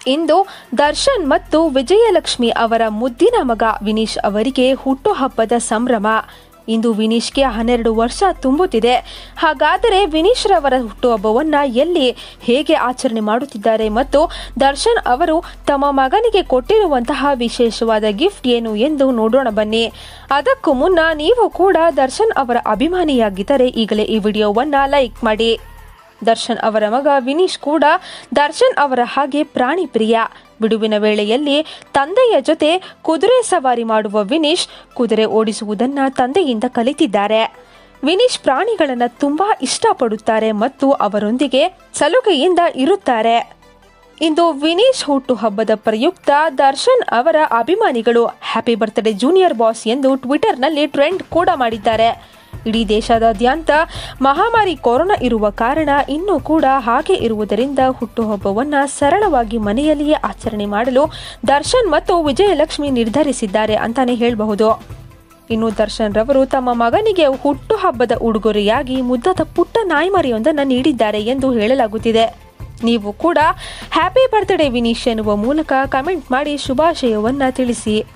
ಇಂದು ದರ್ಶನ್ ಮತ್ತು ವಿಜಯಲಕ್ಷ್ಮಿ ಅವರ ಮುದ್ದಿನ ಮಗ ವಿನೀಶ್ ಅವರಿಗೆ ಹುಟ್ಟುಹಬ್ಬದ ಸಂಭ್ರಮ ಇಂದು ವಿನೀಶ್ಗೆ ಹನ್ನೆರಡು ವರ್ಷ ತುಂಬುತ್ತಿದೆ ಹಾಗಾದರೆ ವಿನೀಶ್ ರವರ ಹುಟ್ಟುಹಬ್ಬವನ್ನ ಎಲ್ಲಿ ಹೇಗೆ ಆಚರಣೆ ಮಾಡುತ್ತಿದ್ದಾರೆ ಮತ್ತು ದರ್ಶನ್ ಅವರು ತಮ್ಮ ಮಗನಿಗೆ ಕೊಟ್ಟಿರುವಂತಹ ವಿಶೇಷವಾದ ಗಿಫ್ಟ್ ಏನು ಎಂದು ನೋಡೋಣ ಬನ್ನಿ ಅದಕ್ಕೂ ಮುನ್ನ ನೀವು ಕೂಡ ದರ್ಶನ್ ಅವರ ಅಭಿಮಾನಿಯಾಗಿದ್ದರೆ ಈಗಲೇ ಈ ವಿಡಿಯೋವನ್ನ ಲೈಕ್ ಮಾಡಿ ದರ್ಶನ್ ಅವರ ಮಗ ವಿನೀಶ್ ಕೂಡ ದರ್ಶನ್ ಅವರ ಹಾಗೆ ಪ್ರಾಣಿ ಪ್ರಿಯ ಬಿಡುವಿನ ವೇಳೆಯಲ್ಲಿ ತಂದೆಯ ಜೊತೆ ಕುದುರೆ ಸವಾರಿ ಮಾಡುವ ವಿನೀಶ್ ಕುದುರೆ ಓಡಿಸುವುದನ್ನ ತಂದೆಯಿಂದ ಕಲಿತಿದ್ದಾರೆ ವಿನೀಶ್ ಪ್ರಾಣಿಗಳನ್ನು ತುಂಬಾ ಇಷ್ಟಪಡುತ್ತಾರೆ ಮತ್ತು ಅವರೊಂದಿಗೆ ಸಲುಗೆಯಿಂದ ಇರುತ್ತಾರೆ ಇಂದು ವಿನೀಶ್ ಹುಟ್ಟುಹಬ್ಬದ ಪ್ರಯುಕ್ತ ದರ್ಶನ್ ಅವರ ಅಭಿಮಾನಿಗಳು ಹ್ಯಾಪಿ ಬರ್ತ್ಡೇ ಜೂನಿಯರ್ ಬಾಸ್ ಎಂದು ಟ್ವಿಟರ್ನಲ್ಲಿ ಟ್ರೆಂಡ್ ಕೂಡ ಮಾಡಿದ್ದಾರೆ ಇಡೀ ದೇಶದಾದ್ಯಂತ ಮಹಾಮಾರಿ ಕೊರೋನಾ ಇರುವ ಕಾರಣ ಇನ್ನೂ ಕೂಡ ಹಾಗೆ ಇರುವುದರಿಂದ ಹುಟ್ಟುಹಬ್ಬವನ್ನ ಸರಳವಾಗಿ ಮನೆಯಲ್ಲಿಯೇ ಆಚರಣೆ ಮಾಡಲು ದರ್ಶನ್ ಮತ್ತು ವಿಜಯಲಕ್ಷ್ಮಿ ನಿರ್ಧರಿಸಿದ್ದಾರೆ ಅಂತಾನೆ ಹೇಳಬಹುದು ಇನ್ನು ದರ್ಶನ್ ರವರು ತಮ್ಮ ಮಗನಿಗೆ ಹುಟ್ಟುಹಬ್ಬದ ಉಡುಗೊರೆಯಾಗಿ ಮುದ್ದದ ಪುಟ್ಟ ನಾಯಿಮರಿಯೊಂದನ್ನು ನೀಡಿದ್ದಾರೆ ಎಂದು ಹೇಳಲಾಗುತ್ತಿದೆ ನೀವು ಕೂಡ ಹ್ಯಾಪಿ ಬರ್ತ್ಡೇ ವಿನೀಶ್ ಎನ್ನುವ ಮೂಲಕ ಕಮೆಂಟ್ ಮಾಡಿ ಶುಭಾಶಯವನ್ನ ತಿಳಿಸಿ